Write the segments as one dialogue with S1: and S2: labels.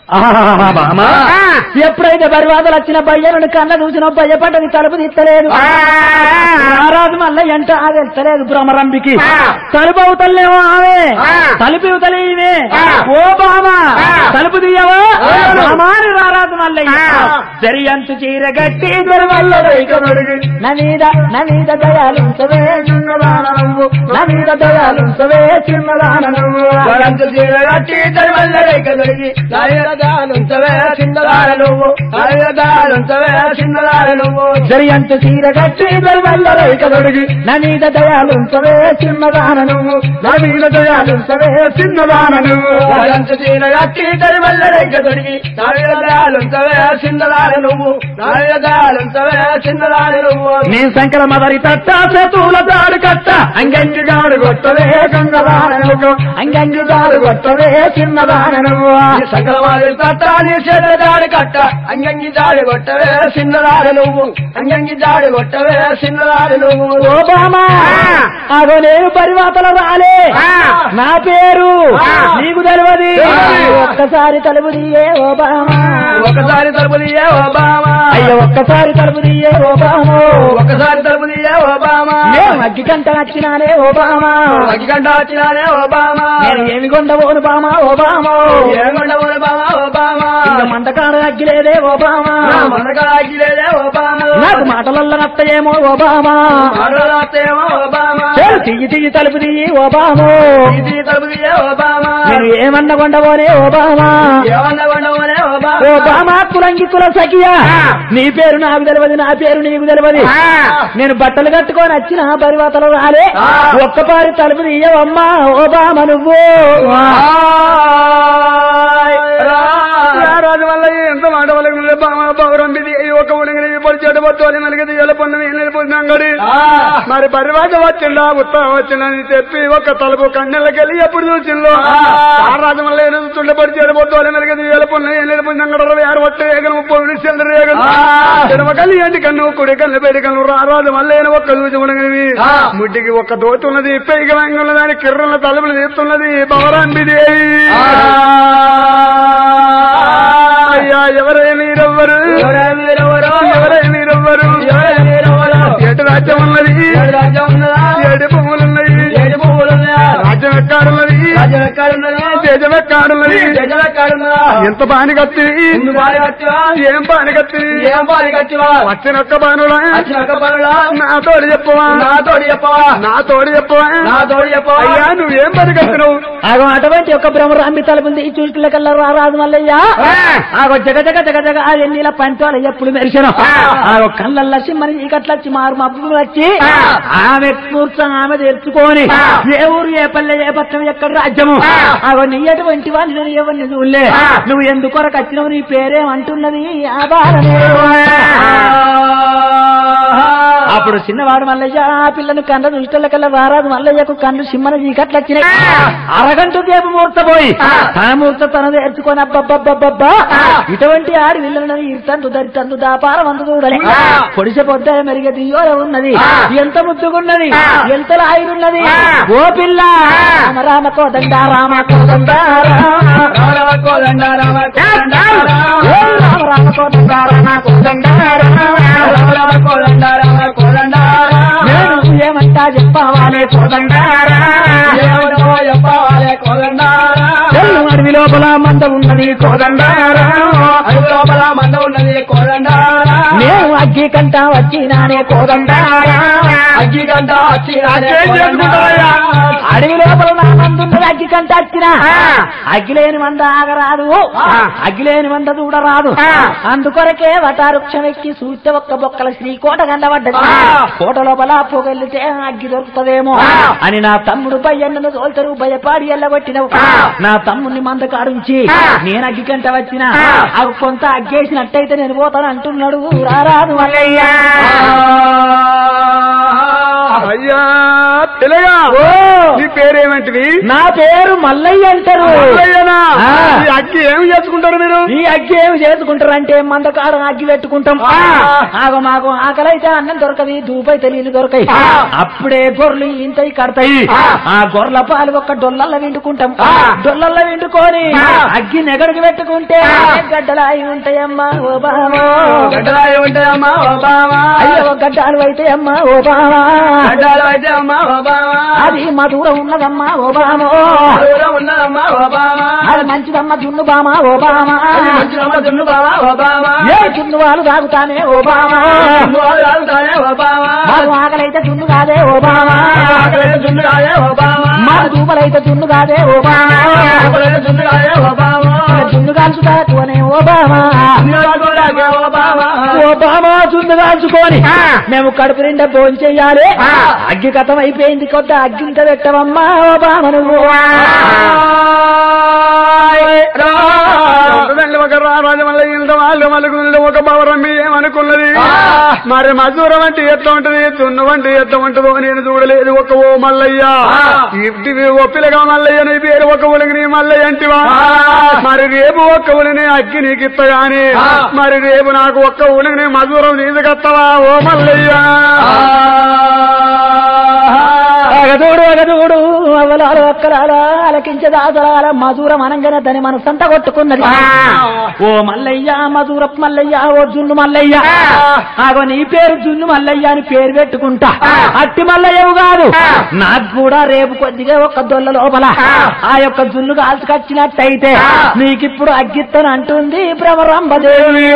S1: ఆహాహాహా, బామా.
S2: ఆ.
S1: ఎప్పుడైతే బరివాదలు వచ్చిన భయ్యను కన్న చూసిన భయపడ్డది తలుపు తీస్తలేదు రారాజు మల్ల ఎంట అది వెళ్తలేదు భ్రమరంబికి
S2: ఆ.
S1: తలుపు అవుతలేమో ఆమె
S2: ఆ.
S1: తలుపు ఇవతలే ఈమె
S2: ఆ.
S1: ఓ బామా
S2: ఆ.
S1: తలుపు తీయవా
S2: ఆ.
S1: బామాని రారాజు మల్లయ్య
S2: ఆ.
S1: జరియంతు చీర గట్టి దొరవల్ల నవీద నవీద దయాలుంచవే చిన్నదాన నువ్వు నవీద దయాలుంచవే చిన్నదాన నువ్వు జరియంత చీర కట్టి దొరవల్ల రేఖ దొడిగి నవీద దయాలుంచవే చిన్నదాన నువ్వు నవీద దయాలుంచవే చిన్నదాన నువ్వు నీ శంకర మదరి తట్ట చేతుల దాడు కట్ట అంగంగి గాడు కొట్టవే గంగదాన నువ్వు అంగంగి గాడు కొట్టవే చిన్నదాన నువ్వు
S2: సకలవారి తట్టాలి చెల్లదాడి కట్ట అంగంగి దాడి కొట్టవే చిన్నదాడి నువ్వు అంగంగి దాడి కొట్టవే చిన్నదాడి నువ్వు
S1: ఓబామా అదో నేను పరివాతలు రాలే
S2: ఆ.
S1: నా పేరు
S2: ఆ.
S1: నీకు తెలియదు
S2: తెలియదు.
S1: ఒక్కసారి తలుపు తీయే ఓబామా
S2: ఒకసారి తలుపు తీయే ఒబామా
S1: అయ్యో ఒక్కసారి తలుపు తీయే ఓబామా
S2: ఒకసారి తలుపు తీయే ఒబామా
S1: నేను అగ్గి కంట వచ్చినానే ఓబామా
S2: అగ్గిగంట వచ్చినానే ఒబామా
S1: నేను ఏమి కొండవోను బామా ఓబామా
S2: ఏమండ ఒబామా ఒబామా
S1: ఇంకా మంటకాడ అగ్గిలేదే ఓబామా
S2: నా మనగా అగ్గిలేదే ఒబామా
S1: నాకు మాటలల్లో నత్తయేమో ఓబామా
S2: మాట్లాడేమో ఒబామా
S1: చేరు తియ్యి తియ్యి తలుపు తీయి ఓబామో
S2: ఇది తలుపు తీయే ఒబామా
S1: నేను ఏమన్న కొండవోనే ఓబామా
S2: ఏమన్నా ఉండవనే
S1: ఓ
S2: ఒబామా
S1: బామా కులంగి కుల సఖియా
S2: ఆ.
S1: నీ పేరు నాకు తెలియదు నా పేరు నీకు తెలియదు
S2: ఆ.
S1: నేను బట్టలు కట్టుకొని వచ్చిన పరివాతలు రాలే
S2: ఆ.
S1: ఒక్కపారి తలుపు తీయవమ్మా ఓ బామ నువ్వు
S2: రాజు వల్ల ఎంత మాట వల్ల పౌరంబిది ఒక ఉడిగిన పొడిచేట పొత్తోలి నలిగిది ఎలపొన్న నిలిపోయినాంగడి మరి పరివాత వచ్చిందా ఉత్తరం వచ్చిందని చెప్పి ఒక తలుపు కన్నెలకెళ్ళి ఎప్పుడు చూసిందో రాజు వల్ల తుండ పొడిచేట పొత్తోలి నలిగిది ఎలపొన్న నిలిపోయినాంగడ ఆరు వట్ట ఏగలు ముప్పై నిమిషాలు ఏగలు ఎడమ కళ్ళు ఎంటి కన్ను కుడి కళ్ళు పెడి కన్ను రారాజు మళ్ళీ ఒక్క చూసి ఉడగనివి ముడ్డికి ఒక్క దోతి ఉన్నది పైకి వంగి ఉన్నది కిర్రల తలుపులు తీస్తున్నది పౌరాంబిదేవి అయ్యా ఎవరే మీరెవ్వరు ఎవరే మీరెవ్వరు ఎటు రాజ్యం ఉన్నది ఏడు పువ్వులున్నాయి రాజ్యం ఎక్కాడున్నది దేశం ఎక్కాడున్నది ఎంత బాని కత్తి ఏం బాని కత్తి వచ్చిన ఒక్క బానులా నా తోడు చెప్పవా నా తోడు చెప్పవా అయ్యా నువ్వేం పని కత్తినవు
S1: ఆగో అటువంటి ఒక భ్రమరాంబి తలుపులు తీసి చూసిన కల్లా రారాజు మల్లయ్య ఆగో జగ జగ జగ జగ ఆ ఎన్నిల పంచాలు ఎప్పుడు మెరిసిన ఆగో కళ్ళల్లో సిమ్మని చీకట్లొచ్చి మారు మబ్బులు వచ్చి ఆమె కూర్చొని ఆమె తెరుచుకొని ఏ ఊరు ఏ పల్లె ఏ పట్టణం ఎక్కడ రాజ్యము ఆగో నీ ఎటువంటి వాడిని నేను ఎవరిని చూడలే నువ్వు ఎందుకొరకు వచ్చినావు నీ పేరేమంటున్నది ఆ బాలనే అప్పుడు చిన్నవాడు మల్లయ్య ఆ పిల్లను కన్న దృష్టిల కల్లా వారాదు మల్లయ్యకు కన్ను సిమ్మన చీకట్లు వచ్చినాయి అరగంట సేపు మూర్తపోయి తన మూర్త తన నేర్చుకొని అబ్బబ్బబ్బబ్బా ఇటువంటి ఆడి విల్లను ఇర్తందు దరితందు దాపారం అందు చూడలే పొడిసె పొద్ద మెరిగ దియోల ఉన్నది ఎంత ముద్దుగున్నది ఎంత లాయున్నది ఓ పిల్ల రామ రామ కోదండ రామ కోదండ రామ ఓ రామ రామ కోదండ రామ కోదండ నేను ఏమంటా చెప్పవాలే కోదండారా తెల్లు అడవి లోపల మంద ఉన్నది కోదండారా నేను అగ్గి కంట వచ్చినానే కోదండారా అడవి లోపల నా మంద ఉన్నది అగ్గి కంట వచ్చినా అగ్గి లేని మంద ఆగరాదు అగ్గి లేని మంద చూడరాదు అందుకొరకే వటారుక్షం ఎక్కి చూస్తే ఒక్క బొక్కల శ్రీకోట కనబడ్డది కోట లోపల పొగెళ్తే అగ్గి దొరుకుతుందేమో అని నా తమ్ముడు భయ్యన్నను తోల్తరు భయపాడి ఎల్లగొట్టినవు నా తమ్ముడిని మంద కాడుంచి నేను అగ్గి కంట వచ్చిన అవి కొంత అగ్గేసినట్టయితే నేను పోతాను అంటున్నాడు రారాదు మల్లయ్య
S2: అయ్యా పిల్లగా
S1: ఓ
S2: నీ పేరేమంటివి
S1: నా పేరు మల్లయ్య అంటారు
S2: మల్లయ్యనా?
S1: ఆ.
S2: ఈ అగ్గి ఏమి చేసుకుంటారు మీరు
S1: ఈ అగ్గి ఏమి చేసుకుంటారంటే మందకాడ అగ్గి పెట్టుకుంటాం
S2: ఆ.
S1: ఆగో మాకు ఆకలైతే అన్నం దొరకది దూపైతే నీళ్లు దొరకాయి
S2: ఆ.
S1: అప్పుడే గొర్రెలు ఇంతయి కడతాయి
S2: ఆ.
S1: ఆ గొర్రెల పాలు ఒక్క డొల్లల్లో విండుకుంటాం
S2: ఆ.
S1: డొల్లల్లో విండుకొని
S2: ఆ.
S1: అగ్గి నెగడికి పెట్టుకుంటే
S2: ఆ.
S1: గడ్డలాయి ఉంటాయమ్మా ఓ బామో
S2: గడ్డరాయి ఉంటాయమ్మా ఓబామా
S1: అయ్యో గడ్డాలు అయితే అమ్మా ఓ బామా
S2: గడ్డలు అయితే అమ్మా ఓబామా
S1: అది మధురం ఉన్నదమ్మా ఓ బామో
S2: దూరం ఉన్నదమ్మా ఓబామా
S1: అది మంచిదమ్మ దున్ను బామా ఓ బామా
S2: మంచిదమ్మ దున్ను బావా ఓబామా
S1: ఏ దున్ను వాళ్ళు తాగుతానే ఓ బామా
S2: దున్ను రాలుతానే ఓబామా
S1: మాకు ఆకలైతే దున్ను కాదే ఓ బామా
S2: ఆకలైతే దున్ను రాయే ఓబామా
S1: మాకు దూపలైతే దున్ను కాదే ఓ బామా
S2: ఆకలైతే దున్ను రాయే ఓబామా
S1: దున్ను కాల్చుతాకునే ఓ బామా
S2: దున్ను రాయే ఓబామా
S1: ఓ బామా దున్ను కాల్చుకొని
S2: ఆ.
S1: మేము కడుపు నిండా భోజనం చెయ్యాలి
S2: ఆ.
S1: అగ్గి కథం అయిపోయింది కొత్త అగ్గి ఇంత పెట్టవమ్మా ఓ బామ నువ్వు
S2: ఒక రాజమల్ల ఇంత వాళ్ళు మలుగుంది ఒక బవరమ్మి ఏమనుకున్నది మరి మజూరం అంటే ఎట్లా ఉంటది తున్ను అంటే ఎట్లా ఉంటుందో నేను చూడలేదు ఒక ఓ మల్లయ్య ఇవి ఓ పిల్లగా మల్లయ్య నీ పేరు ఒక ఉలికి నీ మల్లయ్య అంటివా మరి రేపు ఒక్క ఉలిని అగ్గి నీకు ఇత్తగాని మరి రేపు నాకు ఒక్క ఉలికి మజూరం తీసుకొస్తావా ఓ మల్లయ్య
S1: అగదూడు అగదూడు అవలాలు అక్కలాల అలకించే దాసలాల మధురం అనంగానే దాని మనసంతా కొట్టుకున్నది ఓ మల్లయ్య మధుర మల్లయ్య ఓ జున్ను మల్లయ్య ఆగో నీ పేరు జున్ను మల్లయ్య అని పేరు పెట్టుకుంటా అట్టి మల్లయ్యవు కాదు నాకు కూడా రేపు కొద్దిగా ఒక దొల్ల లోపల ఆ యొక్క జున్ను కాల్చుకొచ్చినట్టయితే నీకిప్పుడు అగ్గిత్తను అంటుంది భ్రమరంభదేవి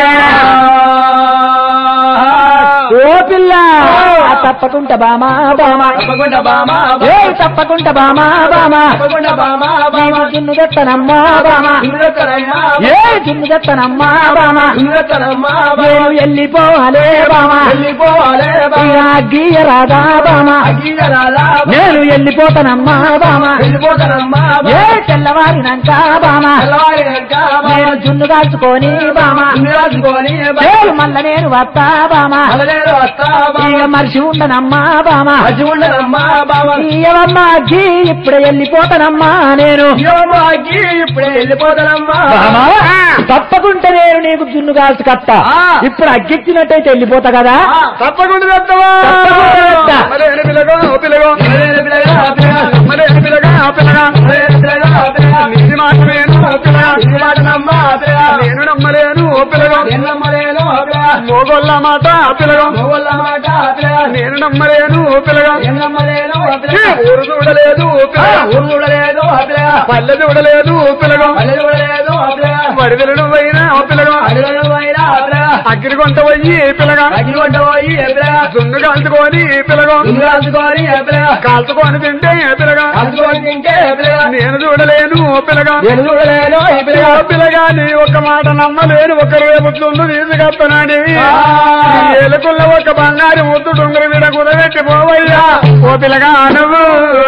S1: ఓ పిల్ల ఆ తప్పకుండా బామా బామా
S2: తప్పకుండా బామా
S1: ఏ తప్పకుండా బామా బామా
S2: తప్పకుండా బామా
S1: నీవు దున్ను తెత్తనమ్మా బామా ఏ దున్ను తెత్తనమ్మా బామా నేను వెళ్ళిపోవాలే బామా ఇక గీయరాదా బామా నేను వెళ్ళిపోతానమ్మా బామా ఏ తెల్లవారినాక బామా నేను జున్ను కాల్చుకొని బామా నేను మల్ల నేను వస్తా బామా ఇక మనిషి ఉండనమ్మా బామా ఇయ్యవమ్మా అగ్గి ఇప్పుడే వెళ్ళిపోతానమ్మా నేను
S2: ఇప్పుడే వెళ్ళిపోతానమ్మా
S1: బామా తప్పకుండా నేను నీకు జున్ను కాల్చి కట్ట
S2: ఆ.
S1: ఇప్పుడు అగ్గిచ్చినట్టయితే వెళ్ళిపోతా కదా
S2: తప్పకుండా చెప్తావా
S1: తప్పకుండా చెప్తా.
S2: మరేను పిల్లగా ఓ పిల్లగా మరేను పిల్లగా ఓ పిల్లగా నీది మాత్రమేను ఓ పిల్లగా నేను నమ్మలేను ఓ పిల్లగా మోగొల్ల మాట ఆ పిల్లగా నేను నమ్మలేను ఓ పిల్లగా ఈ ఊరు చూడలేదు ఓ పిల్లగా పల్లె చూడలేదు ఓ పిల్లగా వడిదలు నువ్వైనా ఓ పిల్లగా అగ్గిరి కొంట పోయి పిల్లగా జున్ను కాల్చుకొని పిల్లగా కాల్చుకొని తింటే పిల్లగా నేను చూడలేను ఓ పిల్లగా ఓ పిల్లగా నీ ఒక మాట నమ్మలేను ఒక రేపు చుండు తీసుకొస్తున్నాడు ఎలుకుల్ల ఒక బంగారు ముద్దు డొంగరు మీద కుదబెట్టి పోవయ్యా ఓ పిల్లగా నువ్వు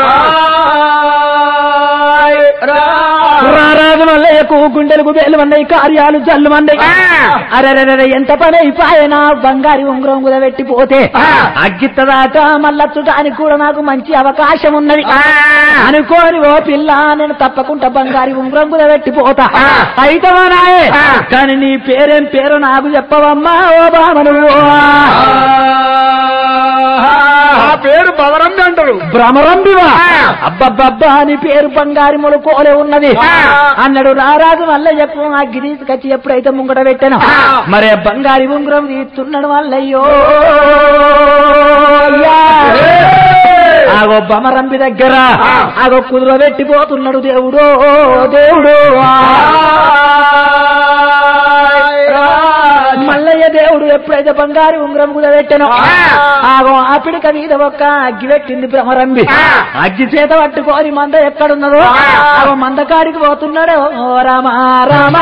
S1: రారాజు మల్లయ్యకు గుండెలకు వేలు మందయి కార్యాలు జల్లు మందయి అరెరెరె ఎంత పని అయిపోయినా బంగారి ఉంగరం కుదబెట్టి పోతే అగ్గిత్తదాట మళ్ళచ్చుటానికి కూడా నాకు మంచి అవకాశం ఉన్నది అనుకోని ఓ పిల్ల నేను తప్పకుండా బంగారి ఉంగరం కుదబెట్టి పోతా అయితవా నాయే కానీ నీ పేరేం పేరు నాకు చెప్పవమ్మా ఓ బామను
S2: ఆ పేరు బవరంది అంటారు
S1: భ్రమరంబివా అబ్బబ్బబ్బా అని పేరు బంగారి మొలకోలే ఉన్నది అన్నాడు రారాజు మల్లయ్యకు అగ్గి తీసుకొచ్చి ఎప్పుడైతే ముంగట పెట్టాను మరి ఆ బంగారి ఉంగరం తీస్తున్నాడు మల్లయ్యో ఆగో బమరంబి దగ్గర ఆగో కుదుర పెట్టిపోతున్నాడు దేవుడు దేవుడు మల్లయ్య దేవుడు ఎప్పుడైతే బంగారు ఉంగరం కుదబెట్టానో ఆగో ఆ పిడిక మీద ఒక్క అగ్గి పెట్టింది భ్రమరంబి అగ్గి చేత పట్టుకొని మంద ఎక్కడున్నదో ఆగో మందకాడికి పోతున్నాడు ఓ రామ రామ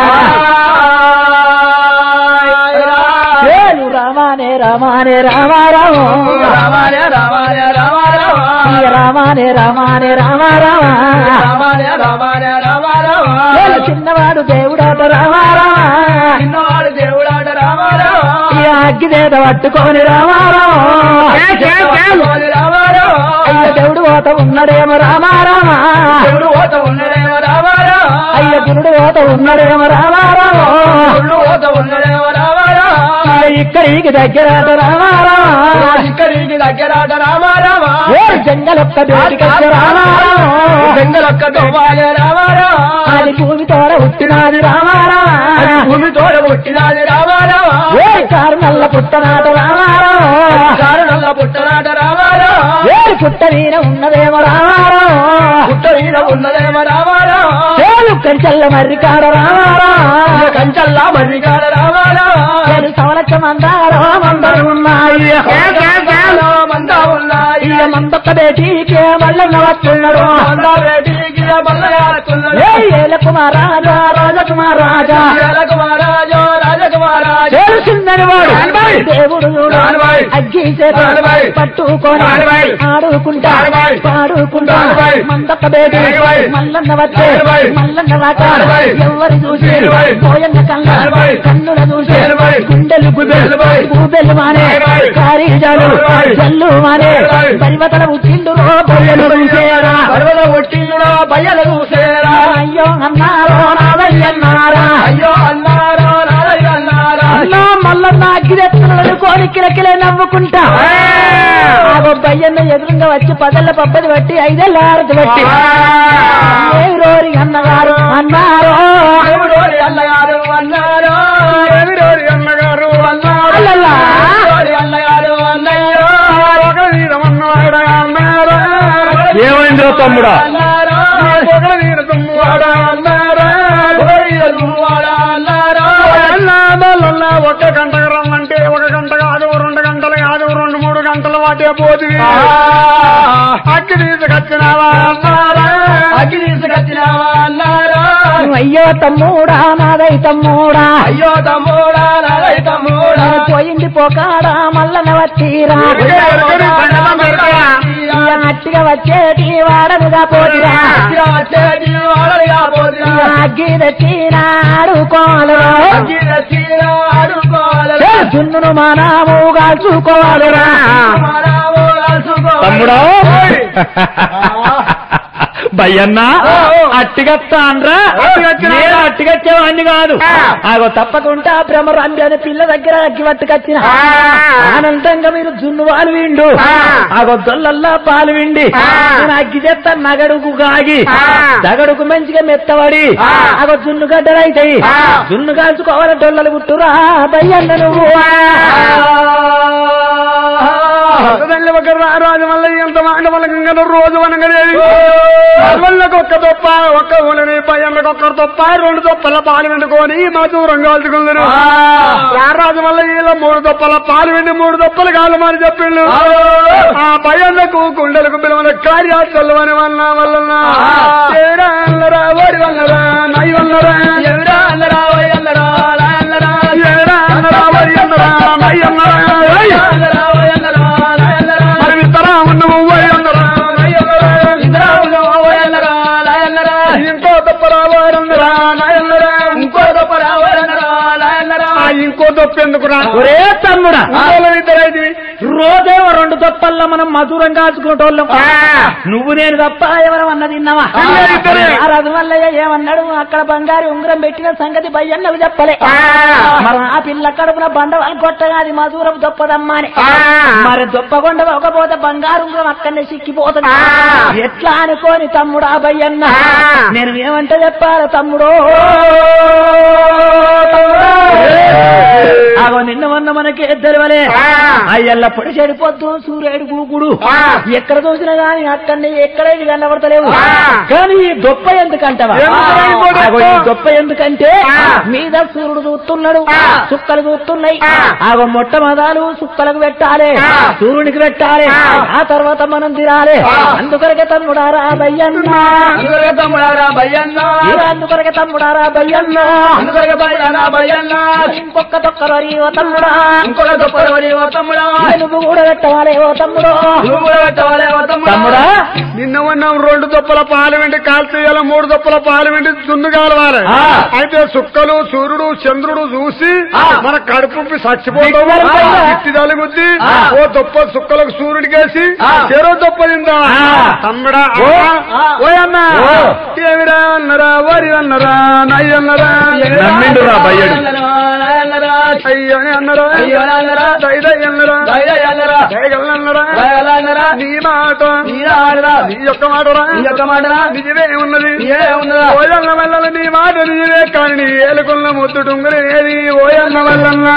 S1: ఏలు రామానే రామానే రామ రామ
S2: రామాయ రామాయ రామాయ
S1: రామానే రామానే రామ రామ
S2: రామాయ రామాయ రామాయ
S1: ఏలు చిన్నవాడు దేవుడాట రామ రామ
S2: చిన్నవాడు దేవుడాట రామారావు
S1: ఇక అగ్గి చేత పట్టుకొని రామారావు అయ్య దేవుడు పోత ఉన్నాడేమో రామారామా అయ్య గురుడు పోత ఉన్నాడేమో రామారావు అయ్య ఇక్కడికి దగ్గర రామారామా
S2: దగ్గరాట రామారామా
S1: ఏ జంగలొక్క బేటికచ్చ రామారావు
S2: బెంగలొక్క దోమాలే రామారామా
S1: అది భూమి తోడ పుట్టినాది రామారామా
S2: భూమి తోడ పుట్టినాది రామారామా
S1: ఏ కారు నల్ల పుట్టనాట రామారావు
S2: కారణంలో పుట్టనాట రామారామా
S1: ఏ పుట్ట వీర ఉన్నదేమో రామారావు
S2: పుట్ట ఈడ ఉన్నదేమో రామారామా
S1: ఏలు కంచెల్ల మర్రి కాడ రామారావు
S2: కంచల్లా మర్రికాడ రామారామా
S1: ఏలు సవలచ్చ మందారో మందరు ఉన్నాయి
S2: మందా ఉన్నాయి
S1: ఇక మందొక్క బేటీకే మల్లన్న వస్తున్నాడు
S2: మందా బేటీకి బల్లగాడుతున్నాడు
S1: ఏ ఏల కుమారాజా రాజకుమారాజా
S2: రాజకుమారాజో రాజకుమారాజో
S1: తెలిసిందని వాడు
S2: రానుబాయ్.
S1: దేవుడు చూడు
S2: రానుబాయ్.
S1: అగ్గి చేత
S2: రానుబాయ్.
S1: పట్టుకొని
S2: రానుబాయ్.
S1: ఆడుకుంటా
S2: రానుబాయ్.
S1: పాడుకుంటా
S2: రానుబాయ్.
S1: మందొక్క బేటి
S2: రానుబాయ్.
S1: మల్లన్న వచ్చే
S2: రానుబాయ్.
S1: మల్లన్న రాక
S2: రానుబాయ్.
S1: ఎవరు చూసి
S2: రానుబాయ్.
S1: పోయన్న కళ్ళ
S2: రానుబాయ్.
S1: కన్నుల చూసి
S2: రానుబాయ్.
S1: గుండెలు గుబెలు
S2: రానుబాయ్.
S1: గుబెలు మానే
S2: రానుబాయ్.
S1: కారీజాలు
S2: రానుబాయ్.
S1: జల్లు మానే
S2: రానుబాయ్.
S1: పరివతల ఉట్టిండు రో బొయ్యలు చూసేరా
S2: పర్వత ఒట్టిండురా బయ్యల చూసేరా
S1: అయ్యో అన్నారో నాదయ్యన్నారా
S2: అయ్యో అన్నారా నాదయ్య అన్నారా
S1: అన్నా మల్లన్న అగ్గిరెత్తులను కోరి కిలకిలే నవ్వుకుంటా ఆ బొబ్బయ్యన్న ఎదురుగా వచ్చి పదళ్ళ పబ్బది బట్టి ఐదేళ్ళ ఆరతి బట్టి ఏ రోరి అన్నగారు అన్నారో
S2: ఎవరోరి అన్నగారు అన్నారా ఎవరోరి అన్నగారు అన్నారు
S1: అల్లల్లా.
S2: ఎవరోరి అన్నగారు అన్నారా ఒక వీరమన్నవాడా అన్నారా
S3: ఏమైందో తమ్ముడా
S2: అన్నారా ఒక వీర తుమ్మువాడా అన్నారా ఒక వీర తుమ్మువాడా అన్నారా అల్లా ఒక గంట రమ్మంటే ఒక గంట కాదు రెండు గంటలు కాదు రెండు మూడు గంటలు వాటే పోతుంది అగ్గి తీసుకొచ్చినావా అన్నారా అగ్గి తీసుకొచ్చినావా అన్నారా
S1: అయ్యో తమ్ముడా నాదై తమ్ముడా
S2: అయ్యో తమ్ముడా నాదై తమ్ముడా
S1: పోయింది పోకాడా మల్లన వచ్చిరా ఇక అట్టిగా వచ్చేటి వాడనుగా పోతిరా
S2: వచ్చేటి వాడలుగా పోతున్నా
S1: అగ్గి తెచ్చినాడు కోలరా ఏ జున్నును మానాము కాల్చుకోవాలిరా
S3: తమ్ముడా భయ్యన్నా అట్టిగత్తా అనరా
S2: అట్టిగచ్చినా?
S3: నేను అట్టిగచ్చేవాడిని కాదు
S1: ఆగో తప్పకుండా భ్రమరాంబి అనే పిల్ల దగ్గర అగ్గి పట్టుకొచ్చిన ఆనందంగా మీరు జున్ను పాలు విండు ఆగో దొల్లల్లా పాలు విండి నేను అగ్గి చేస్తా నగడుకు గాగి దగడుకు మంచిగా మెత్తబడి ఆగో జున్ను గడ్డలైతాయి జున్ను కాల్చుకోవాలి డొల్లలు గుట్టురా బయ్యన్న నువ్వు
S2: తల్లి ఒక రాజు వల్ల ఎంత మాట వల్ల గంగలు రోజు వనగలేదు వాళ్ళకి ఒక్క తొప్ప ఒక్క ఊళ్ళని భయంకి ఒక్క తొప్ప రెండు తొప్పల పాలు వండుకొని మా దూరం కాల్చుకుందరు రారాజు వల్ల వీళ్ళ మూడు తొప్పల పాలు వెండి మూడు తొప్పలు కాలమని చెప్పిండు ఆ భయంకు గుండెలకు పిలవన కార్యాచల్లు అని వల్ల వల్ల ఏరా అల్లరా ఓడి వల్లరా నై వల్లరా ఎవరా అల్లరా ఓడి అల్లరా అల్లరా ఏరా అల్లరా ఓడి అల్లరా నై అల్లరా మరి విత్తరా ఉన్నవు ఓడి అల్లరా నై అల్లరా ఇంకో తప్పరా ఓడన్నరా నై అల్లరా ఇంకో తప్పరా ఓడన్నరా నై అల్లరా ఇంకో తప్పు ఎందుకురా
S1: ఒరే తమ్ముడా
S2: ఇద్దరైతే
S1: రోజేమో రెండు తప్పల్లో మనం మధురం కాల్చుకుంటోళ్ళం నువ్వు నేను తప్ప ఎవరం అన్నది విన్నావా
S2: ఇద్దరే, ఇద్దరే.
S1: ఆ రఘువల్లయ్య ఏమన్నాడు అక్కడ బంగారు ఉంగరం పెట్టిన సంగతి భయ్యన్నకు చెప్పలే మరి ఆ పిల్ల కడుపున బండవాళ్ళు కొట్టగా అది మధురం దొప్పదమ్మా అని మరి దొప్పకొండ ఒకపోతే బంగారు ఉంగరం అక్కడనే సిక్కిపోతుంది ఎట్లా అనుకోని తమ్ముడు ఆ భయ్యన్న నేను ఏమంటే చెప్పాలి తమ్ముడు ఆగో నిన్న మొన్న మనకి తెలివలే అయ్యల్ల పొడి చెడిపోద్దు సూర్యుడు గూకుడు ఎక్కడ చూసినా గాని అక్కడనే ఎక్కడ ఇది కనబడతలేవు కానీ ఈ గొప్ప ఎందుకంటవా
S2: ఎందుకురా ఈ గొప్ప?
S1: ఆగో ఈ గొప్ప ఎందుకంటే మీద సూర్యుడు చూస్తున్నాడు చుక్కలు చూస్తున్నాయి ఆగో మొట్టమొదలు చుక్కలకు పెట్టాలి సూర్యునికి పెట్టాలి ఆ తర్వాత మనం తినాలి అందుకొరకే తమ్ముడారా బయ్యన్న
S2: తమ్ముడారా భయ్యన్నా
S1: ఇక అందుకొరకే తమ్ముడారా బయ్యన్న ఇంకొక్క తొక్కరు ఓ తమ్ముడా
S2: ఇంకొక దొప్పలవని ఓ తమ్ముడా
S1: నువ్వు కూడా పెట్టవాలే ఓ తమ్ముడు
S2: నువ్వు కూడా పెట్టవాలే ఓ
S3: తమ్ముడా
S2: నిన్న ఉన్నాం రెండు దొప్పల పాలు వెండి కాల్చేయాలి మూడు దొప్పల పాలు వెండి దున్ను కాలవాలి
S3: ఆ.
S2: అయితే సుక్కలు సూర్యుడు చంద్రుడు చూసి
S3: ఆ.
S2: మన కడుపు చచ్చిపోతాం
S3: దిక్కుమాలి పైన.
S2: ఇట్టి తలుగుద్ది
S3: ఆ.
S2: ఓ దొప్ప సుక్కలకు సూర్యుడికేసి
S3: ఆ.
S2: చెరో దొప్ప తిందా
S3: ఆ.
S2: తమ్ముడా
S3: ఓ.
S2: అమ్మా, ఓ అన్న
S3: ఓ.
S2: ఏమిరా అన్నరా వరి అన్నరా నయ్య అన్నరా
S3: నమ్మిండురా బయ్యడు.
S2: అయ్యని అన్నరా దై దై అన్నరా దయగలను అన్నరా నీ మాట నీ యొక్క మాటరా నిజమే ఉన్నది ఓయన్న వల్ల నీ మాట నిజమే కానీ నీ ఏలుకున్న ముద్దు డుంగులు ఏది ఓయన్న వల్లన్నా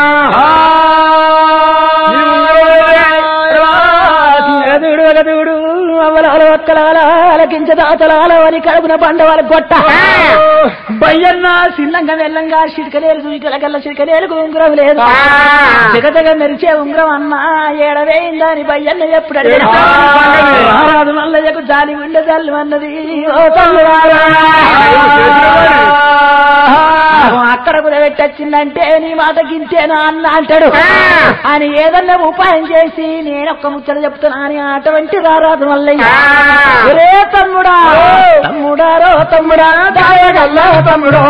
S2: నీ ఉంగరం ఏది?
S1: ఎదుడు ఎదుడు అవలాల ఒక్కలాల అలకించ దాతలాల అని కడుపున బండవాళ్ళ గొట్ట బయ్యన్న సిన్నంగా వెళ్ళంగా చిరికలేరు చూకలకల్లా చిరికలేరుకు ఉంగరం లేదు జగదగ మెరిచే ఉంగరం అన్న ఏడవేయిందని బయ్యన్న ఎప్పుడు అడిగినా రారాదు మల్లయ్యకు జాలి ఉండే జల్లు అన్నది ఓ తల్లులారా. అక్కడ కూడా పెట్టొచ్చిందంటే నీ మాట గింతేనా అన్న అంటాడు అని ఏదన్నా ఉపాయం చేసి నేను ఒక్క ముచ్చట చెప్తున్నా అని అటువంటి రారాదు మల్లయ్య ఒరే తమ్ముడా తమ్ముడారో తమ్ముడా దాయగల్లా తమ్ముడో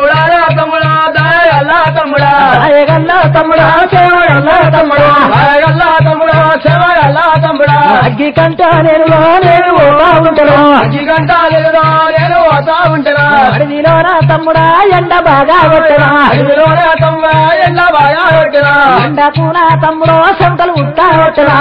S1: దాయగల్లా తమ్ముడా సేవగల్లా తమ్ముడా అగ్గి కంట నేను నేను పోతా ఉంటాను అడవిలో నా తమ్ముడా ఎండ బాగా కొట్టరా ఎండకు నా తమ్ముడో చెమటలు ఉట్టా కొట్టరా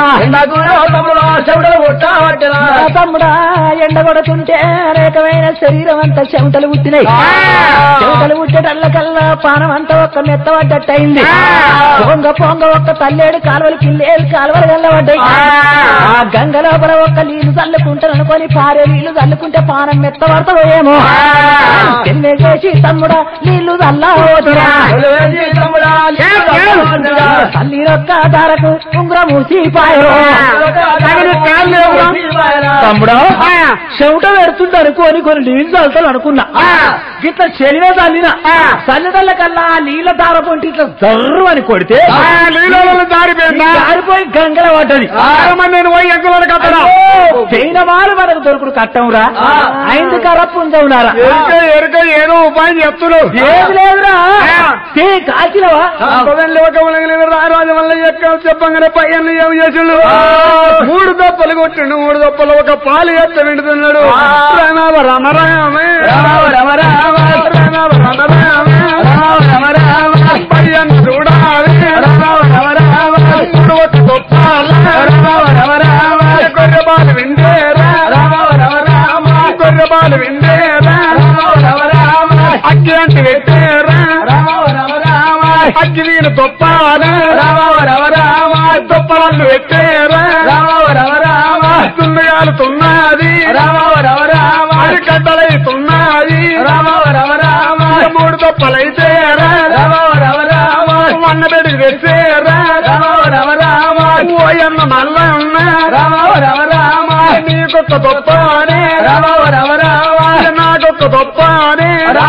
S1: నా తమ్ముడా ఎండ కొడుతుంటే అనేకమైన శరీరం అంతా చెమటలు పుట్టినాయి చెమటలు పుట్టేటల్ల కల్లా పానం అంతా ఒక్క మెత్త పడ్డట్టయింది పొంగ పొంగ ఒక్క తల్లేడు కాలువలు కిల్లేడు కాలువలు గల్లబడ్డాయి ఆ గంగ లోపల ఒక్క నీళ్లు చల్లుకుంటాను అనుకొని పారే నీళ్లు చల్లుకుంటే పానం మెత్త పడతాయేమో పెళ్ళి చేసి తమ్ముడా నీళ్లు చల్లా తల్లి రొక్క ధరకు ఉంగరం మూసిపాయో
S3: తమ్ముడా
S1: చెమట పెడుతుంది అనుకోని కొన్ని నీళ్ళు చల్లుతాను అనుకున్నా ఇట్లా చెలిన చల్లిన చల్లిదల్ల కల్లా ఆ నీళ్ళ దార పొంటి ఇట్లా జర్రు అని కొడితే
S2: ఆ, నీళ్ళలో జారిపోయిందా
S1: జారిపోయి గంగల పడ్డది
S2: ఆరమని నేను పోయి ఎంకలను కట్టడా
S1: చైన వాళ్ళు మనకు దొరుకుడు కట్టంరా ఐదు కరప్పు ఉందవునారా
S2: ఎరుక ఎరుక ఏదో ఉపాయం చెప్తున్నావు
S1: ఏది లేదురా తే కాల్చినవా
S2: రారాజు వల్ల ఎక్క చెప్పంగానే పైన ఏం చేసిండు మూడు దప్పలు కొట్టిండు మూడు దప్పలు ఒక పాలు ఎత్త వింటున్నాడు రామ రమ రామే రామ రామ రామే పయ్యను చూడాలి మూడు ఒక్క దొప్పాలు గొర్రె బాలు విండేరా గొర్రె బాలు విండేరా అక్కి అంటే పెట్టేరా అగ్గి నేను దొప్పాల దొప్పలన్ను పెట్టేరా తున్నగాలు తున్నది అది కట్టలైతున్నది మూడు దొప్పలైతేరా వన్న పెడికి పెట్టేరా ఓయన్న మల్లన్న నీకొక్క దొప్పానే నాకొక్క దొప్పానే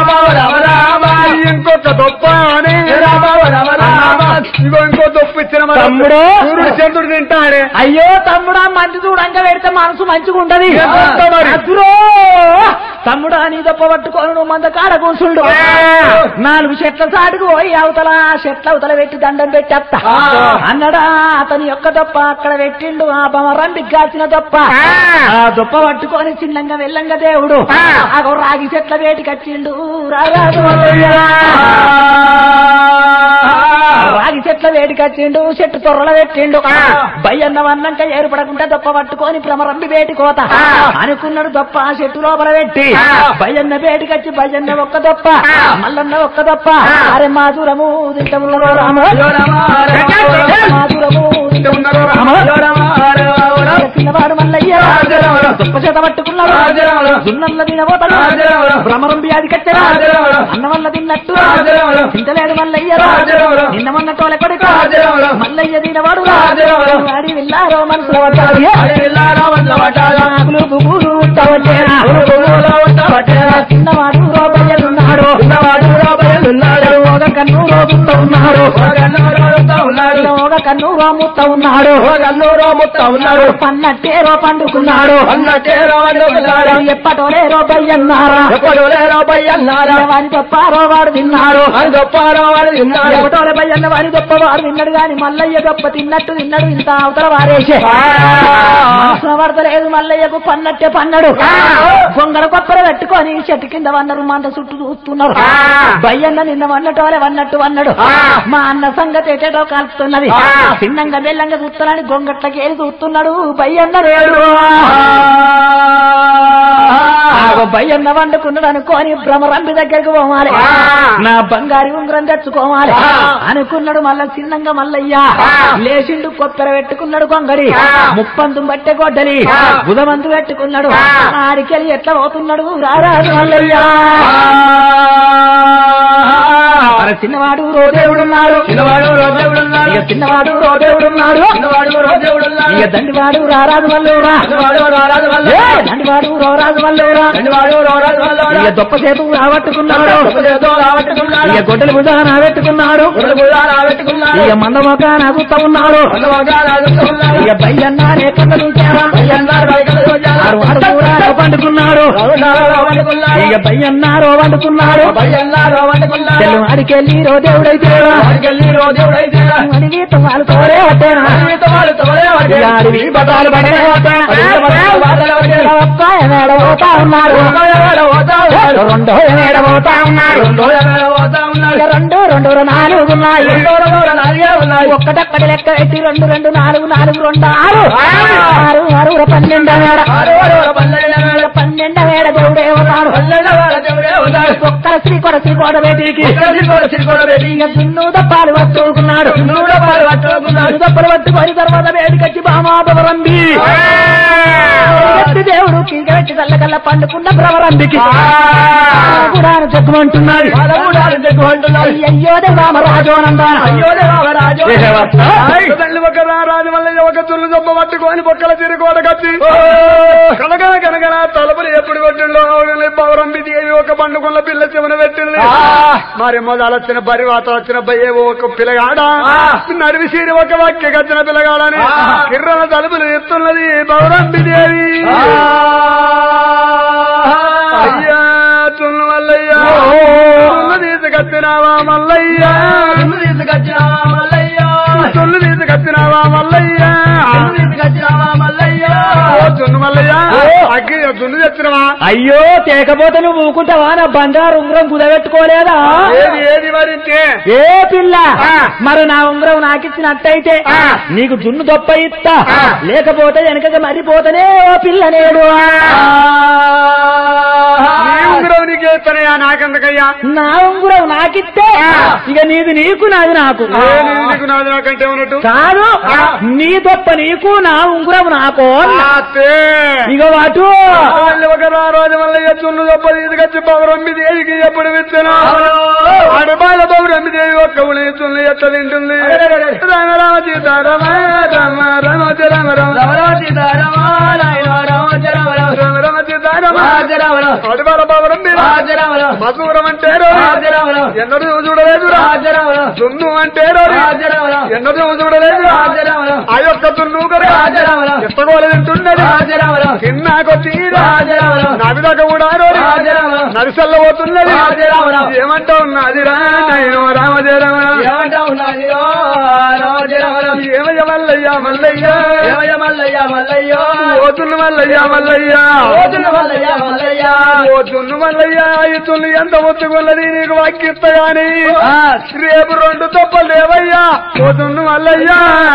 S2: ఇంకొక దొప్పానే ఇగో ఇంకో దొప్పు ఇచ్చిన మరి.
S1: తమ్ముడు.
S2: సూర్యుడు చంద్రుడు తింటాడే
S1: అయ్యో తమ్ముడా మంచి చూడంగా పెడితే మనసు మంచిగా ఉంటది
S2: ఏం చేస్తావు మరి?
S1: అద్దురో! తమ్ముడా నీ దప్ప పట్టుకొని నువ్వు మంద కాడ కూర్చుండు నాలుగు చెట్ల సాటుకు పోయి అవతల ఆ చెట్ల అవతల పెట్టి దండం పెట్టేస్తా అన్నడా అతని యొక్క దొప్ప అక్కడ పెట్టిండు ఆ బమరంబి కాచిన దొప్ప ఆ దొప్ప పట్టుకొని చిన్నంగా వెళ్ళంగా దేవుడు ఆ రాగి చెట్ల వేటికి వచ్చిండు రారాజు మల్లయ్య. రాగి చెట్ల వేడికి వచ్చిండు చెట్టు తొర్రల పెట్టిండు బయ్యన్న వన్నంక ఏర్పడకుండా దొప్ప పట్టుకొని భ్రమరంబి వేటి కోత అనుకున్నాడు దొప్ప ఆ చెట్టు లోపల పెట్టి బయ్యన్న వేటికి వచ్చి బయ్యన్న ఒక్క దొప్ప మల్లన్న ఒక్క దొప్ప అరే మాధురము తింటమున్నరో రామ మాధురము తింటమున్నరో రామ చిన్నవాడు మల్లయ్య దొప్ప చేత పట్టుకున్నాడు సున్నల్ల తినబోతాడు భ్రమరం వ్యాధి కట్టరా అన్న వల్ల తిన్నట్టు తింటలేడు మల్లయ్య నిన్న మొన్న తోల కొడుకు మల్లయ్య తినవాడు వాడి వెళ్ళారో మనసులో పడ్డాడు ఆకులు పువ్వులు ఉట్టవట్టేనా? చిన్నవాడు రోబయ్యలున్నాడు ఒక కన్ను రోగుతూ ఉన్నాడు ఒక కన్నూరో ముత్త ఉన్నాడు
S4: కన్నూరో ముత్త ఉన్నాడు
S1: పన్నట్టేరో పండుకున్నాడు
S4: అన్నటేరో అనుకున్నాడు
S1: ఎప్పటో లేరో బయ్యన్నారా
S4: ఎప్పుడు లేరో అన్నారా
S1: వాని గొప్పారో వాడు తిన్నాడు
S4: అని గొప్పారో వాడు తిన్నాడు
S1: ఎవటోల బయ్యన్న వాని గొప్ప వాడు తిన్నాడు గాని మల్లయ్య గొప్ప తిన్నట్టు తిన్నాడు ఇంత అవతల వారేసే మనసులో పడతలేదు మల్లయ్యకు పన్నట్టే పన్నడు బొంగర కొప్పర పెట్టుకొని చెట్టు కింద వన్నారు మంట చుట్టూ చూస్తున్నారు బయ్యన్న నిన్న వన్నటోలే వన్నట్టు వన్నాడు మా అన్న సంగతి ఎటేటో కాల్చుతున్నది చిన్నంగా బెల్లంగా చూస్తున్నాడు గొంగట్లకి ఏది చూస్తున్నాడు బయ్యన్న రేడు ఆగో బయ్యన్న వండుకున్నాడు అనుకోని భ్రమరంబి దగ్గరికి పోవాలి నా బంగారి ఉంగరం తెచ్చుకోవాలి అనుకున్నాడు మళ్ళా చిన్నంగా మల్లయ్య లేచిండు కొప్పెర పెట్టుకున్నాడు కొంగడి ముప్పందు బట్టె కొడ్డలి బుధమంతు పెట్టుకున్నాడు ఆడికెళ్ళి ఎట్లా పోతున్నాడు రారాజు మల్లయ్య మన చిన్నవాడు రోదేవుడున్నాడు
S4: చిన్నవాడు రోజేవుడున్నాడు
S1: ఇక చిన్నవాడు రోదేవుడున్నాడు
S4: చిన్నవాడు రోజేవుడున్నాడు
S1: ఇక దండివాడు రారాజు మల్లూరా
S4: చిన్నవాడు రారాజు వల్ల
S1: ఏ, దండివాడు రోరాజు మల్లూరా
S4: చిన్నవాడు రారాజు వల్ల
S1: ఇక దొప్ప సేపు రాబట్టుకున్నాడు
S4: ఏదో రాబట్టుకున్నాడు
S1: ఇక గొడ్డలి బుధ రాబెట్టుకున్నాడు
S4: గుడ్డ గుడ్డ రాబట్టుకున్నాడు
S1: ఇక మందమొక నగుతా ఉన్నాడు
S4: మందమగా రాజుకున్నాడు
S1: ఇక బయ్యన్న రేపన్న చూసారా
S4: అయ్యన్నారు బయటకు వచ్చారు.
S1: ఆరు వాడు కూడా పండుకున్నాడు
S4: రఘునాథ రావట్టుకున్నాడు
S1: ఇక బయ్యన్న రో వండుకున్నాడు
S4: అయ్యన్నారు రావట్టుకున్నాడు
S1: చెల్లు అడికెళ్ళి రో దేవుడైతే
S4: వాడికెళ్ళి రోజేవుడైతే
S1: అడిగి వాళ్ళు తోడే పట్టేనా
S4: అడవితో వాళ్ళు తోడే వాడి.
S1: ఇక అడవి బతాలు పడే ఒక్క ఎనేడ పోతా ఉన్నాడు
S4: ఎవరో పోతా ఉన్నాడు.
S1: రెండో ఎనేడ పోతా ఉన్నాడు
S4: రెండో ఎవరో పోతా ఉన్నాడు.
S1: ఇక రెండు రెండు నాలుగు ఉన్నాయి
S4: రెండో ఎవరో నాలుగే ఉన్నాయి.
S1: ఒక్కటక్కడి లెక్క పెట్టి రెండు రెండు నాలుగు నాలుగు రెండు ఆరు ఆరు ఆరు పన్నెండు వేడ
S4: ఆరు ఎవరో పన్నెండు వేల
S1: పన్నెండు వేడ దేవుడే ఉన్నాడు
S4: పన్నెండు వేల దేవుడే ఉన్నాడు.
S1: ఒక్కర శ్రీకొడ శ్రీకోడ బేటీకి
S4: ఇక్కడ సిరికోడ సిరికోడ పెట్టి
S1: ఇక దున్ను దప్పాలు పట్టుకున్నాడు
S4: నూనె పాలు పట్టుకున్నాడు.
S1: దప్పలు పట్టుకొని తర్వాత వేడికచ్చి బామాబవరంబి దేవుడు కీగట్టి కళ్ళకల్లా పండుకున్న భ్రవరంబికి కూడా చెక్కుమంటున్నాడు
S4: పదమూడాలు దగ్గు అంటున్నాడు.
S1: అయ్యో రామరాజోనందా
S4: అయ్యో రామరాజు
S2: తల్లి ఒక రాజు వల్ల ఒక తుల్లు దొబ్బ పట్టుకొని బొక్కల తిరుగోడ కత్తి కనగన కనగన తలుపులు ఎప్పుడు కొట్టిండో పౌరంబి దేవి ఒక పండుకున్న పిల్ల చెమన పెట్టింది మరి మొదలు వచ్చిన బరివాత వచ్చిన బయ్యే ఒక పిల్లగాడ నడివి సీరి ఒక వాక్య వచ్చిన పిల్లగాడని కిర్రల తలుపులు ఎత్తున్నది పౌరంబి దేవి అయ్యా తుల్లు మల్లయ్యా తుల్లు తీసుకొచ్చినావా మల్లయ్యా
S4: ఇల్లు తీసుకొచ్చినావా మల్లయ్య
S2: తుల్లు తీసుకొచ్చినావా మల్లయ్యా
S4: ఇల్లు తీసుకొచ్చినావా మల్లయ్య
S2: ఓ తున్ను మల్లయ్యా అగ్గి తున్ను తెచ్చినవా
S1: అయ్యో తేకపోతే నువ్వు ఊకుంటావా నా బంగారు ఉంగరం కుదబెట్టుకోలేదా
S2: ఏది ఏది మరి ఇంకే?
S1: ఏ పిల్ల
S2: ఆ.
S1: మరి నా ఉంగరం నాకిచ్చినట్టయితే
S2: ఆ.
S1: నీకు జున్ను దొప్ప ఇస్తా
S2: ఆ.
S1: లేకపోతే వెనకగా మరిపోతనే ఓ పిల్ల నేడు
S2: నీ ఉంగరం నీకే ఇస్తానయ్యా నాకెందుకయ్యా
S1: నా ఉంగరం నాకిస్తే ఇక నీది నీకు నాది నాకు
S2: ఏ నీది నీకు నాది నాకంటే ఉన్నట్టు
S1: కాదు
S2: ఆ.
S1: నీ దొప్ప నీకు నా ఉంగరం నాకు అన్నా.
S2: ఆతే.
S1: ఇక వాటు
S2: వాళ్ళు ఒక రారాజు మల్లయ్య తున్ను తప్ప తీసుకొచ్చి పౌరమ్మి దేవికి ఎప్పుడు విత్తనా అడబాల పౌరమ్మి దేవి ఒక్క ఉలి తున్ను ఎట్ట తింటుంది రామ రామ సీతారామ రామ రామ రామ రామ
S4: రమణ సీతారామ నాయన రామ జరమణ
S2: రామ రామ సీతారామ
S4: రాజరమణ
S2: అడబాల పౌరమ్మి
S4: రాజరమణ
S2: మధురం అంటే రోరి.
S4: రాజరమణ
S2: ఎన్నడూ చూడలేదు
S4: రాజరమణ
S2: దున్ను అంటే రోరి.
S4: రాజరమణ
S2: ఎన్నడూ చూడలేదు
S4: రాజరమణ
S2: ఆ యొక్క దున్ను కదా
S4: రాజరమణ
S2: ఎత్తగోలు తింటున్నది
S4: రాజరమణ
S2: తిన్నాకొచ్చి
S4: రాజరమణ
S2: నవిదాక కూడా రోరి.
S4: రాజరమణ
S2: నరిసల్ల పోతున్నది
S4: రాజరమణ
S2: ఏమంటావు నాదిరా నేను రామజరమణ
S4: ఏమంటా ఉన్నది రాజరమణ
S2: ఏమయ్య మల్లయ్య మల్లయ్య
S4: ఏమయ్య మల్లయ్య మల్లయ్య
S2: ఓతున్న మల్లయ్య మల్లయ్య
S4: రోజున మల్లయ్య మల్లయ్య
S2: ఓతున్న మల్లయ్య ఈ తుల్లి ఎంత ఒత్తుకున్నది నీకు వాక్యిస్తా గాని రేపు రెండు తప్పలు లేవయ్యా ఓతున్న మల్లయ్య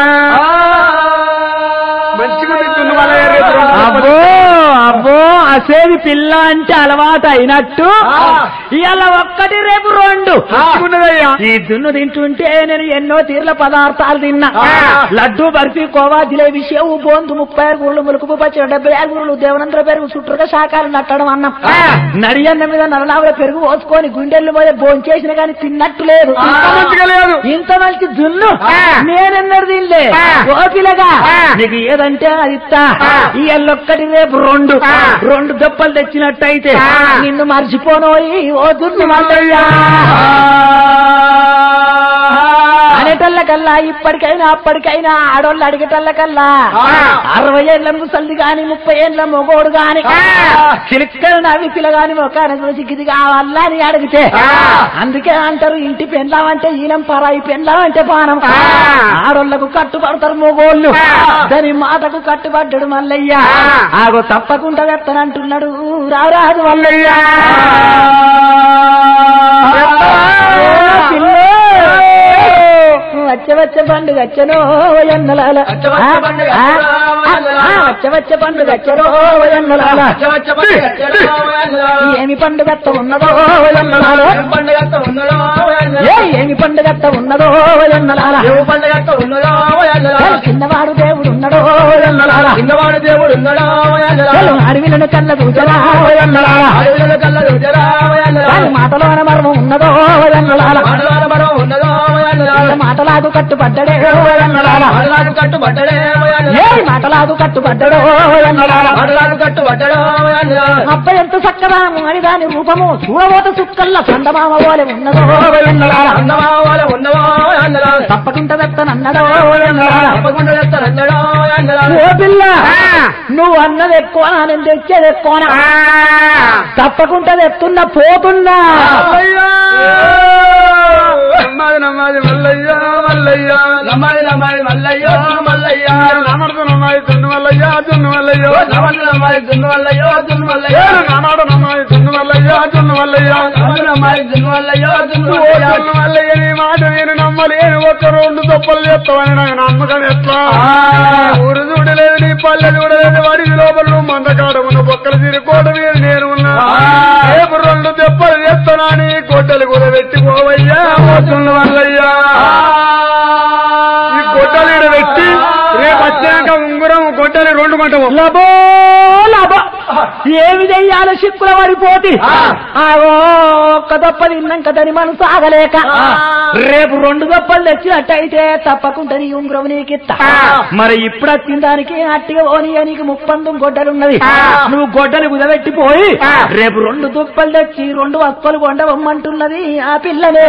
S2: మంచిగా తింటున్న మల్లయ్య రేపు రెండు తప్పలు.
S1: అబ్బో అబ్బో అసేది పిల్ల అంటే అలవాటు అయినట్టు ఇవాళ ఒక్కటి రేపు రెండు
S2: మంచిగున్నదయ్యా
S1: ఈ దున్ను తింటుంటే నేను ఎన్నో తీర్ల పదార్థాలు తిన్నా
S2: ఆ.
S1: లడ్డు బర్ఫీ కోవా జిలేబీ షేవు బోందు ముప్పై ఆరు గుళ్ళు ములుకుపు పచ్చడి డెబ్బై ఆరు గుళ్ళు దేవనంతర పెరుగు చుట్టూరుగా శాఖలు నట్టడం అన్నం
S2: ఆ.
S1: నడియన్న మీద నరనావుల పెరుగు పోసుకొని గుండెళ్ళు మీద భోంచేసిన కానీ తిన్నట్టు లేదు
S2: ఇంత మంచిగా లేదు
S1: ఇంత మంచి దున్ను
S2: ఆ.
S1: నేనెన్నడు తినలే
S2: ఆ.
S1: ఓపిలగా
S2: ఆ.
S1: నీకు ఏదంటే అది ఇస్తా
S2: ఆ.
S1: ఈ ఎల్లొక్కటి రేపు రెండు
S2: ఆ.
S1: రెండు దెబ్బలు తెచ్చినట్టయితే
S2: ఆ.
S1: నిన్ను మర్చిపోనోయి ఓ దున్ను మల్లయ్యా అనేటల్లకల్లా కల్లా ఇప్పటికైనా అప్పటికైనా ఆడోళ్ళు అడిగేటల్ల కల్లా అరవై ఏళ్ళ ముసలిది గాని ముప్పై ఏళ్ళ మొగోడు గాని చిలిక్కలు నవ్వి పిల్లగాని ఒక చూసి ఇది కావాలా అని అడిగితే అందుకే అంటారు ఇంటి పెండ్లామంటే ఈనం పరాయి పెండ్లామంటే పానం ఆడోళ్లకు కట్టుబడతారు మొగోళ్ళు దాని మాటకు కట్టుబడ్డాడు మల్లయ్య ఆగో తప్పకుండా వెత్తనంటున్నాడు రారాజు మల్లయ్య వచ్చ వచ్చ పండుగ వచ్చనో ఎన్నలాల
S4: వచ్చ వచ్చ పండుగ వచ్చనో ఎన్నలాల.
S1: వచ్చ వచ్చ పండుగ వచ్చనో ఎన్నలాల
S4: వచ్చ వచ్చ పండుగ
S1: ఏమి పండుగ ఉన్నదో ఎన్నలాల
S4: పండుగ ఉన్నదో
S1: ఏ ఏమి పండుగ ఉన్నదో ఎన్నలాల
S4: ఏవు పండుగ ఉన్నదో
S1: చిన్నవాడు దేవుడు ఉన్నడో ఎన్నలాల
S4: చిన్నవాడు దేవుడు ఉన్నాడో
S1: అడవిలను కళ్ళ దూచరా ఎన్నలాల
S4: అడవుల కళ్ళ రుజరా
S1: దాని మాటలోన మర్మం ఉన్నదో ఎన్నలాల
S4: మాటలాల మరో ఉన్నదో
S1: మాటలాగు కట్టుబడ్డడే ఎన్నలాల
S4: మాటలాకు కట్టుబట్టడే
S1: ఏ మాటలాగు కట్టుబడ్డడో ఎన్నలాల
S4: మాటలాకు కట్టుబట్టడో
S1: అబ్బ ఎంత చక్కగా అని దాని రూపము చూడబోత సుక్కల్ల చందమామ పోలే ఉన్నదో ఎన్నలాల
S4: అందమా వాళ్ళ ఉన్నవో అందరూ
S1: తప్పకుండా వెత్తనన్నడో ఎన్నలాల
S4: తప్పకుండా చెప్తారన్నడో
S1: ఓ పిల్ల నువ్వు అన్నది ఎక్కువ నేను తెచ్చేది ఎక్కువ తప్పకుండా తెస్తున్నా పోతున్నా
S2: నమ్మాది నమ్మాది మల్లయ్య మల్లయ్య
S4: నమ్మాలి నమ్మాలి మల్లయ్యో మల్లయ్య
S2: నమ్మడు నమ్మాది దున్ను మల్లయ్య దున్ను మల్లయ్య
S4: నమ్మాలి నమ్మాలి దున్ను మల్లయ్యో దున్ను మల్లయ్య
S2: నమ్మడు నమ్మాది దున్ను మల్లయ్య దున్ను మల్లయ్య
S4: నమ్మాలి నమ్మాలి దున్ను మల్లయ్యో దున్ను
S2: ఓ
S4: మల్లయ్య
S2: దున్ను మల్లయ్య నీ మాట నేను నమ్మలేను ఒక్క రెండు తప్పలు చెప్తావని నాకు నమ్మకం ఎట్లా ఊరు చూడలేదు నీ పల్లె చూడలేదు వాడి లోపల నువ్వు మందకాడ ఉన్న బొక్కలు తిరిగిపోవడం నేను నేను ఉన్నా రేపు రెండు దెబ్బలు చెప్తానా నీ గొడ్డలు కూడా పెట్టిపోవయ్యా ఓ దున్ను మల్లయ్యా ఈ గొడ్డలు ఈడ పెట్టి రేపు వచ్చాక ఉంగురం గొడ్డలి రెండు మంటము
S1: లబో లబో ఏమి చెయ్యాలో చిక్కుల పడిపోతి ఆగో ఒక్క దొప్ప తిన్నాక దాని మనసు ఆగలేక రేపు రెండు దొప్పలు తెచ్చినట్టయితే తప్పకుండా నీ ఉంగరం నీకిత్తా మరి ఇప్పుడు వచ్చిన దానికి అట్టిగా పోనీ నీకు ముప్పందు గొడ్డలున్నది నువ్వు గొడ్డలు కుదబెట్టిపోయి రేపు రెండు దుప్పలు తెచ్చి రెండు వస్తువులు కొండవమ్మంటున్నది ఆ పిల్లనే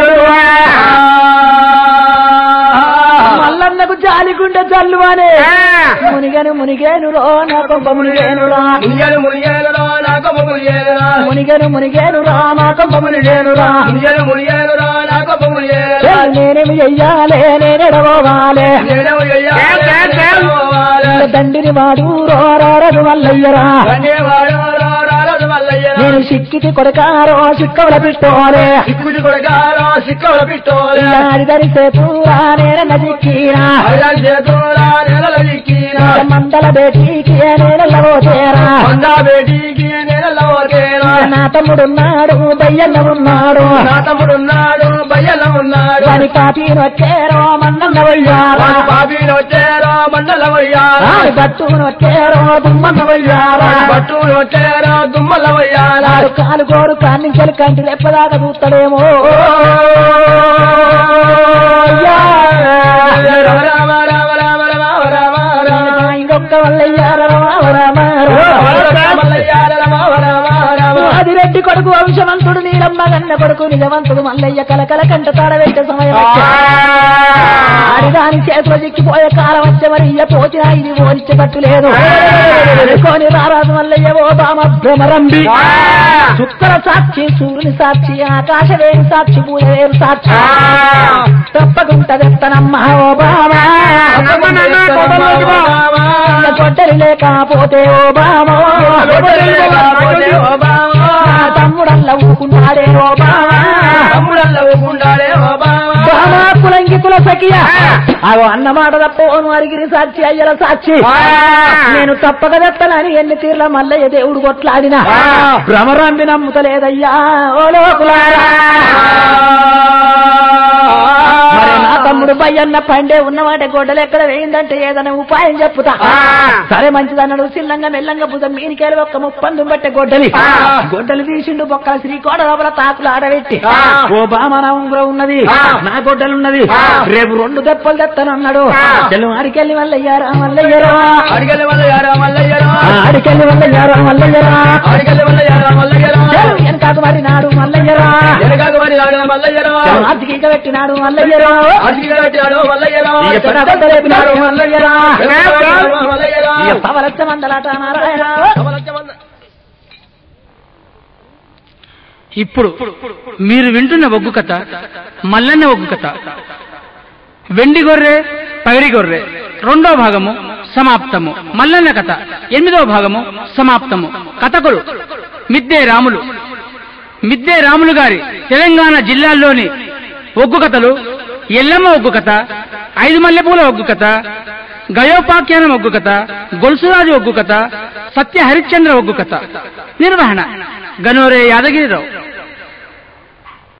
S1: మల్లన్నకు జాలిగుండె జల్లు అనే మునిగను మునిగేను రో నా కొంప మునిగేను రా
S4: మునిగేలు మునిగేలురా నాకు మునిగేలురా
S1: మునిగను మునిగేను రా నా కొంప మునిగేను రా
S4: మునిగేలు మునిగేలురా నాకు మునిగేలురా
S1: నేనేమి చెయ్యాలే నేనెడవాలే
S4: నేనెవ చెయ్యాలి
S1: దండిని వాడు రోరారదు మల్లయ్యరా
S4: ధన్యవాడు రారాజు మల్లయ్య
S1: నేను సిక్కిటి కొడకారో సిక్కవల పిట్టోలే
S4: సిక్కుడు కొడకారో సిక్కవల పిట్టోలే
S1: ఆడిదరి సేపు నేన దిక్కీనా
S4: ఐదారు చేతులా నెలల దిక్కిన
S1: మందల బేటీకి నేనెల్లవో చేరా
S4: వందా బేటీకి నెలలో తేరా
S1: నా తమ్ముడున్నాడు దయ్యన్న ఉన్నాడు
S4: నా తమ్ముడున్నాడు బయ్యల ఉన్నాడు
S1: దాని పాపీను వచ్చేరో మన్నన్న వయ్యారా
S4: వాడి బాబీలు వచ్చారో మండల వయ్యారా
S1: ఆడి గట్టును వచ్చేరో దుమ్మన్న వయ్యారా
S4: బట్టులు వచ్చారో దుమ్మల వయ్యారా
S1: నాడు కాలు గోరు కాన్నించెలు కంటి లెప్పదాకా చూస్తాడేమో
S4: రామ రామ రామ రామ రామ రామ రామ
S1: ఇంకొక్క వల్లయ్యారా రామ ఆదిరెడ్డి కొడుకు వంశవంతుడు నీలమ్మ గన్న కొడుకు నిజవంతుడు మల్లయ్య కలకల కంట తాడబెట్టే సమయం వచ్చే. ఆడిదాని చేతిలో చిక్కిపోయే కాలం వచ్చే మరి ఇయ్య పోచినా ఇది ఓడించబట్టు లేదు అనుకోని రారాజు మల్లయ్య ఓ బామ భ్రమరంబి చుక్కల సాక్షి సూర్యుని సాక్షి ఆకాశవేణి సాక్షి పూజవేరు సాక్షి తప్పకుండా తెత్తనమ్మ ఓ బామా కొట్టరి లేకపోతే ఓ బామో నా తమ్ముడల్ల ఊకున్నాడే ఓ బామా బామా కులంగి కుల సఖియ అగో అన్న మాట తప్పను అరిగిరి సాక్షి అయ్యల సాక్షి నేను తప్పక తెత్తనని ఎన్ని తీర్ల మల్లయ్య దేవుడు కొట్లాడినా భ్రమరాంబి నమ్ముతలేదయ్యా ఓ లోకులారా మరి నా తమ్ముడు భయ్యన్న పండే ఉన్నమాట గొడ్డలు ఎక్కడ వేయిందంటే ఏదైనా ఉపాయం చెప్పుతా సరే మంచిదన్నాడు చిన్నంగా మెల్లంగా భుజం మీనికేలు ఒక్క ముప్పందు బట్టే గొడ్డలి గొడ్డలు తీసిండు బొక్కల శ్రీకోట లోపల తాకులు ఆడబెట్టి ఓ బామ నా ఉంగరం ఉన్నది నా గొడ్డలున్నది రేపు రెండు దెప్పలు తెత్తనన్నాడు చెల్లు ఆడికెళ్ళి మల్లయ్యారా మల్లయ్యరా
S4: అడిగల వల్ల యారా మల్లయ్యరా
S1: ఆడికెళ్ళి మల్లయ్యారా మల్లయ్యరా
S4: అడిగల వల్ల యారా మల్లయ్యరా
S1: చెల్లు వెనకాక మరి నాడు మల్లయ్యరా
S4: ఎనగాక మరి రాడా మల్లయ్యరా
S1: చెల్లు ఆర్తికి పెట్టినాడు మల్లయ్యరా
S4: అడిగిన పెట్టాడు మల్లయ్యరా
S1: ఇక పెడగొట్ట లేపినాడు మల్లయ్యరా
S4: మల్లయ్యరా
S1: ఇక పవలచ్చ మందలాట నారాయణ
S5: ఇప్పుడు మీరు వింటున్న ఒగ్గు కథ మల్లన్న ఒగ్గు కథ వెండి గొర్రె పగడి గొర్రె రెండో భాగము సమాప్తము మల్లన్న కథ ఎనిమిదో భాగము సమాప్తము కథకులు మిద్దే రాములు మిద్దే రాములు గారి తెలంగాణ జిల్లాల్లోని ఒగ్గు కథలు ఎల్లమ్మ ఒగ్గు కథ ఐదు మల్లెపూల ఒగ్గు కథ గయోపాఖ్యానం ఒగ్గు కథ గొలుసురాజు ఒగ్గు కథ సత్య హరిశ్చంద్ర ఒగ్గు కథ నిర్వహణ గనోరే యాదగిరిరావు